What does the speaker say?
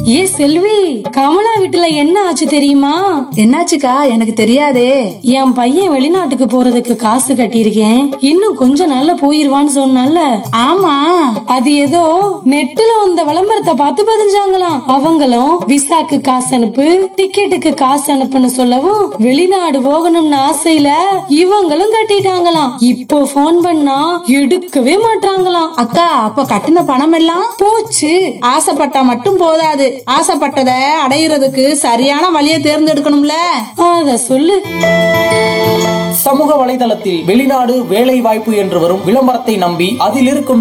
ஏ செல்வி கமலா வீட்டுல என்ன ஆச்சு தெரியுமா என்னாச்சுக்கா எனக்கு தெரியாதே என் பையன் வெளிநாட்டுக்கு போறதுக்கு காசு கட்டியிருக்கேன் இன்னும் கொஞ்ச நாள்ல போயிருவான்னு சொன்னால ஆமா அது ஏதோ நெட்டுல வந்த விளம்பரத்தை பார்த்து பதிஞ்சாங்களாம் அவங்களும் விசாக்கு காசு அனுப்பு டிக்கெட்டுக்கு காசு அனுப்புன்னு சொல்லவும் வெளிநாடு போகணும்னு ஆசையில இவங்களும் கட்டிட்டாங்களாம் இப்போ ஃபோன் பண்ணா எடுக்கவே மாட்டாங்களாம் அக்கா அப்ப கட்டின பணம் எல்லாம் போச்சு ஆசைப்பட்டா மட்டும் போதாது ஆசைப்பட்டத அடையிறதுக்கு சரியான வழியை தேர்ந்தெடுக்கணும்ல அத சொல்லு சமூக வலைதளத்தில் வெளிநாடு வேலை வாய்ப்பு என்று வரும் விளம்பரத்தை நம்பி அதில் இருக்கும்